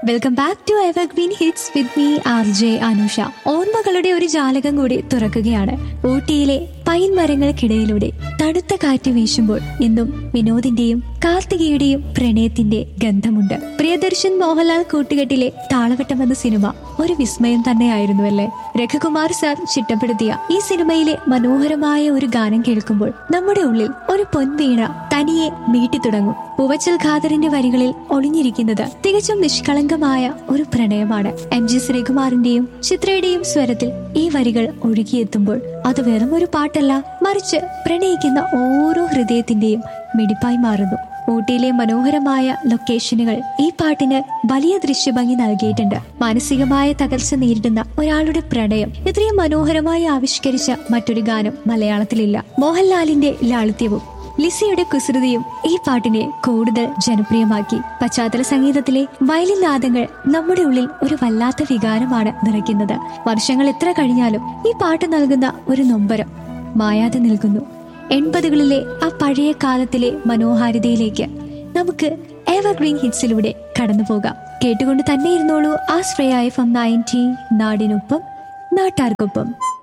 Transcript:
welcome back to evergreen hits with me R J Anusha ഓർമ്മകളുടെ ഒരു ജാലകം കൂടി തുറക്കുകയാണ് ഊട്ടിയിലെ പൈൻ മരങ്ങൾക്കിടയിലൂടെ തണുത്ത കാറ്റ് വീശുമ്പോൾ എന്നും വിനോദിന്റെയും കാർത്തികയുടെയും പ്രണയത്തിന്റെ ഗന്ധമുണ്ട് പ്രിയദർശൻ മോഹൻലാൽ കൂട്ടുകെട്ടിലെ താളവട്ടം എന്ന സിനിമ ഒരു വിസ്മയം തന്നെയായിരുന്നുവല്ലേ രഘുകുമാർ സാർ ചിട്ടപ്പെടുത്തിയ ഈ സിനിമയിലെ മനോഹരമായ ഒരു ഗാനം കേൾക്കുമ്പോൾ നമ്മുടെ ഉള്ളിൽ ഒരു പൊൻവീണ തനിയെ മീട്ടി തുടങ്ങും പൂവച്ചൽ ഖാദറിന്റെ വരികളിൽ ഒളിഞ്ഞിരിക്കുന്നത് തികച്ചും നിഷ്കളങ്കമായ ഒരു പ്രണയമാണ് എം ജി ശ്രീകുമാറിന്റെയും ചിത്രയുടെയും സ്വരത്തിൽ ഈ വരികൾ ഒഴുകിയെത്തുമ്പോൾ അത് വെറും ഒരു പാട്ടല്ല മറിച്ച് പ്രണയിക്കുന്ന ഓരോ ഹൃദയത്തിന്റെയും മിടിപ്പായി മാറുന്നു ഊട്ടിയിലെ മനോഹരമായ ലൊക്കേഷനുകൾ ഈ പാട്ടിന് വലിയ ദൃശ്യഭംഗി നൽകിയിട്ടുണ്ട് മാനസികമായ തകർച്ച നേരിടുന്ന ഒരാളുടെ പ്രണയം ഇത്രയും മനോഹരമായി ആവിഷ്കരിച്ച മറ്റൊരു ഗാനം മലയാളത്തിലില്ല മോഹൻലാലിന്റെ ലാളിത്യവും ലിസിയുടെ കുസൃതിയും ഈ പാട്ടിനെ കൂടുതൽ ജനപ്രിയമാക്കി പശ്ചാത്തല സംഗീതത്തിലെ വയലിൻ നാദങ്ങൾ നമ്മുടെ ഉള്ളിൽ ഒരു വല്ലാത്ത വികാരമാണ് നിറയ്ക്കുന്നത് വർഷങ്ങൾ എത്ര കഴിഞ്ഞാലും ഈ പാട്ട് നൽകുന്ന ഒരു നൊമ്പരം മായാതെ നിൽക്കുന്നു എൺപതുകളിലെ ആ പഴയ കാലത്തിലെ മനോഹാരിതയിലേക്ക് നമുക്ക് എവർഗ്രീൻ ഹിറ്റ്സിലൂടെ കടന്നു പോകാം കേട്ടുകൊണ്ട് തന്നെ ഇരുന്നോളൂ ആ ശ്രേയ എഫ് എം നയൻറ്റി നാടിനൊപ്പം നാട്ടാർക്കൊപ്പം